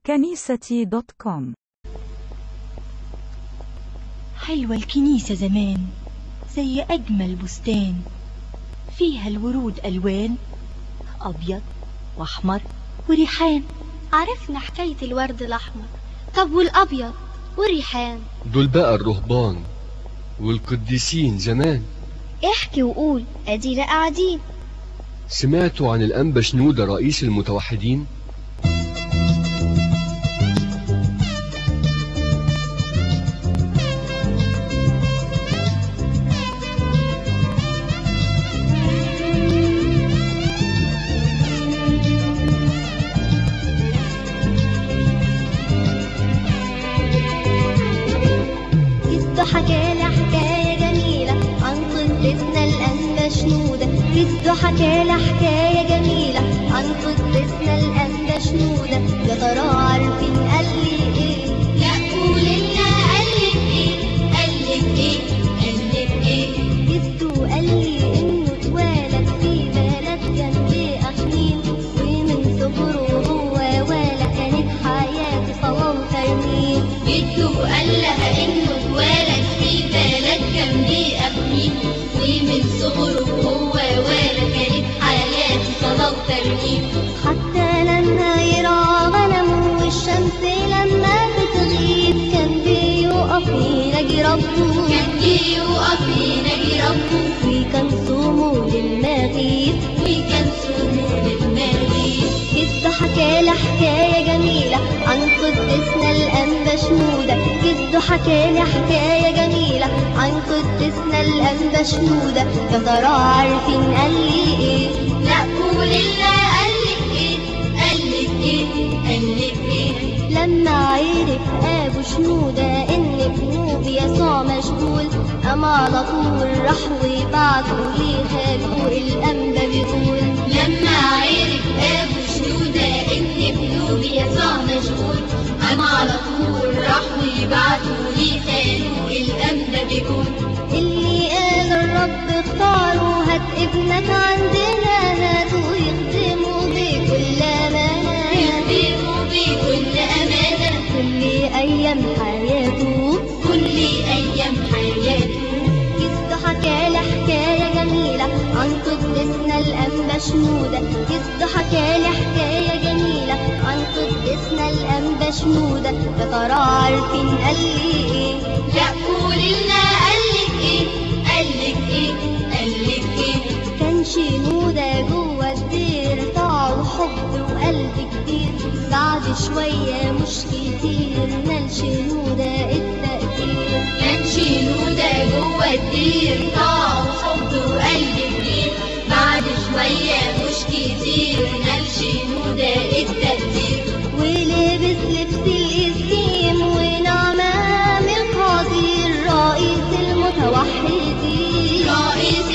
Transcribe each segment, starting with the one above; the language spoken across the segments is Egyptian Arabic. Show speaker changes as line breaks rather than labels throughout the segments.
كنيستي دوت كوم
حلوة الكنيسة زمان زي أجمل بستان فيها الورود ألوان أبيض وأحمر وريحان
عرفنا حكاية الورد الأحمر طب والأبيض والريحان
دول بقى الرهبان والقديسين زمان
احكي وقول أدينا قاعدين
سمعتوا عن الأنبا شنودة رئيس المتوحدين
جده حكالي حكاية جميلة عن قدسنا الأنبا شنودة جده حكالي حكاية جميلة عن قدسنا الأنبا شنودة يا ترى عارفين قال لي إيه لا قول لنا قال لك إيه قال لك إيه قال لك إيه جده قال لي إنه اتولد في بلد جنب أخميم ومن صغره هو ولا كانت حياته صلاة وترميم
جده قال لها انه اتولد في بلد جنبي أخميم ومن صغره هو ولا كانت حياته صلاة وترنيم
حتى لما يرعى غنمه والشمس لما بتغيب كان بيقف يناجي ربه
كان بيقف يناجي ربه
وكان صومه للمغيب
وكان صومه للمغيب
جده حكالي حكاية جميلة عن قدسنا الأنبا شنودة جده حكالي حكاية جميلة عن قدسنا الأنبا شنودة يا ترى عارفين قال لي إيه
لا قول لنا قالك ايه قالك ايه قالك ايه
لما عرف ابو شنودة ان ابنه بيسوع مشغول قام على طول راح وبعته لخاله الانبا بيقول
لما عرف ابو شنودة ان ابنه بيسوع مشغول قام على طول راح وبعته لخاله الانبا بيقول
اللي قال الرب اختاره هات ابنك عندنا هاته يخدمه بكل امانه
يخدمه بكل امانة
كل ايام حياته
كل ايام حياته
جده حكالي حكاية جميلة عن قدسنا الأنبا شنودة جده حكالي حكاية جميلة عن قدسنا الأنبا شنودة يا ترى عارفين قال لي إيه
لا قول لنا قالك ايه قالك ايه قالك ايه
كان شنودة جوه الدير طاعه وحب وقلب كبير بعد شوية مش كتير نال شنودة التقدير
كان شنودة جوه الدير طاع وحب وقلب كبير بعد شوية مش كتير نال شنودة التقدير
ولبس لبس الإسلام ونعمة من قدير رئيس المتوحدين
رئيس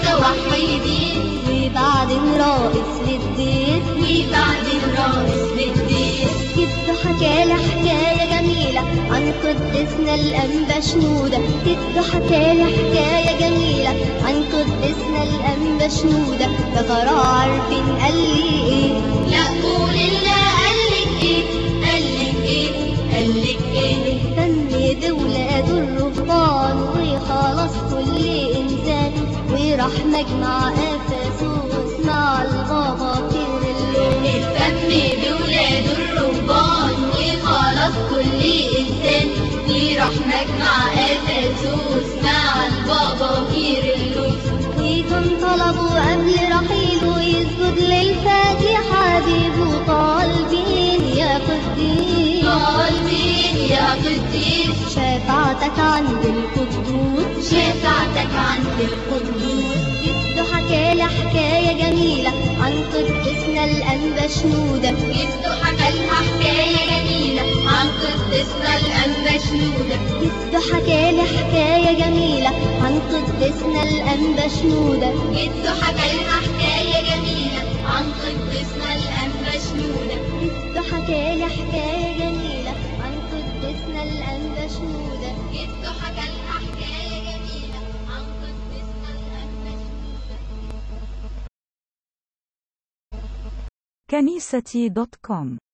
المتوحدين
وبعدين رئيس للدين
وبعدين رئيس للدين
جده حكالي حكاية جميلة عن قدسنا الأنبا شنودة جده حكالي حكاية جميلة عن قدسنا الأنبا شنودة يا ترى عارفين قال لي إيه
لا قول لنا قالك ايه قالك ايه قالك ايه
اهتم بولاده الرهبان وخلاص كل إنسان وراح مجمع أفسوس مع البابا كير اللون
اهتم بولاده الرهبان وخلاص كل انسان وراح مجمع افسوس مع البابا كيرلس
وكان طلبوا قبل رحيله يسجد للفاتحة بيبو طالبين يا قديس
طالبين يا قديس
شفاعتك عند القدوس
شفاعتك عند القدوس
جده حكالي حكاية جميلة عن قدسنا الأنبا شنودة
جده حكى لها حكاية جميلة عن قدسنا الأنبا شنودة
جده حكالي حكاية جميلة عن قدسنا الأنبا شنودة
جده حكى لها حكاية جميلة عن قدسنا الأنبا شنودة
جده حكالي حكاية جميلة عن قدسنا الأنبا شنودة
جده حكى لها حكاية جميلة عن قدسنا الأنبا شنودة
كنيستي دوت كوم